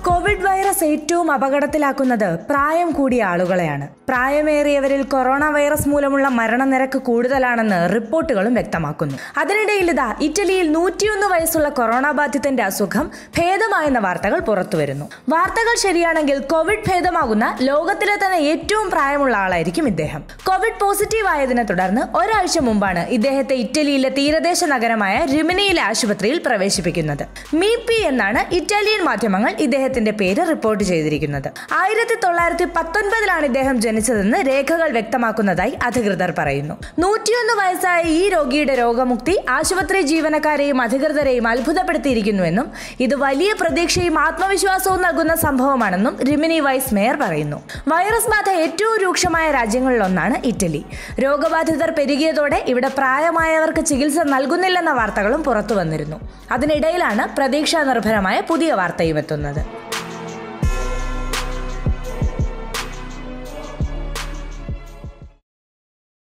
Covid virus ഏറ്റവും അപകടത്തിലാക്കുന്നത് പ്രായം കൂടിയ ആളുകളെയാണ് പ്രായമേറിയവരിൽ കൊറോണ വൈറസ് മൂലമുള്ള മരണനിരക്ക് കൂടുതലാണെന്ന് റിപ്പോർട്ടുകളും വ്യക്തമാക്കുന്നു അതിനിടയിൽ ഇതാ ഇറ്റലിയിൽ നൂറ്റിയൊന്ന് വയസ്സുള്ള കൊറോണ ബാധിതന്റെ അസുഖം ഭേദമായെന്ന വാർത്തകൾ പുറത്തുവരുന്നു വാർത്തകൾ ശരിയാണെങ്കിൽ കോവിഡ് ഭേദമാകുന്ന ലോകത്തിലെ തന്നെ ഏറ്റവും പ്രായമുള്ള ആളായിരിക്കും ഇദ്ദേഹം കോവിഡ് പോസിറ്റീവ് ആയതിനെ തുടർന്ന് ഒരാഴ്ച മുമ്പാണ് ഇദ്ദേഹത്തെ ഇറ്റലിയിലെ തീരദേശ നഗരമായ റിമിനിയിലെ ആശുപത്രിയിൽ പ്രവേശിപ്പിക്കുന്നത് മീപി എന്നാണ് ഇറ്റാലിയൻ മാധ്യമങ്ങൾ ഇദ്ദേഹത്തിന്റെ പേര് റിപ്പോർട്ട് ചെയ്തിരിക്കുന്നത് ആയിരത്തി തൊള്ളായിരത്തി പത്തൊൻപതിലാണ് ഇദ്ദേഹം ജനിച്ചതെന്ന് രേഖകൾ വ്യക്തമാക്കുന്നതായി അധികൃതർ പറയുന്നു നൂറ്റിയൊന്ന് വയസ്സായ ഈ രോഗിയുടെ രോഗമുക്തി ആശുപത്രി ജീവനക്കാരെയും അധികൃതരെയും അത്ഭുതപ്പെടുത്തിയിരിക്കുന്നുവെന്നും ഇത് വലിയ പ്രതീക്ഷയും ആത്മവിശ്വാസവും നൽകുന്ന സംഭവമാണെന്നും റിമിനി വൈസ് മേയർ പറയുന്നു വൈറസ് ബാധ ഏറ്റവും രൂക്ഷമായ രാജ്യങ്ങളിലൊന്നാണ് ഇറ്റലി രോഗബാധിതർ പെരുകിയതോടെ ഇവിടെ പ്രായമായവർക്ക് ചികിത്സ നൽകുന്നില്ലെന്ന വാർത്തകളും പുറത്തു വന്നിരുന്നു അതിനിടയിലാണ് പ്രതീക്ഷാ നിർഭരമായ പുതിയ വാർത്തയും എത്തുന്നത്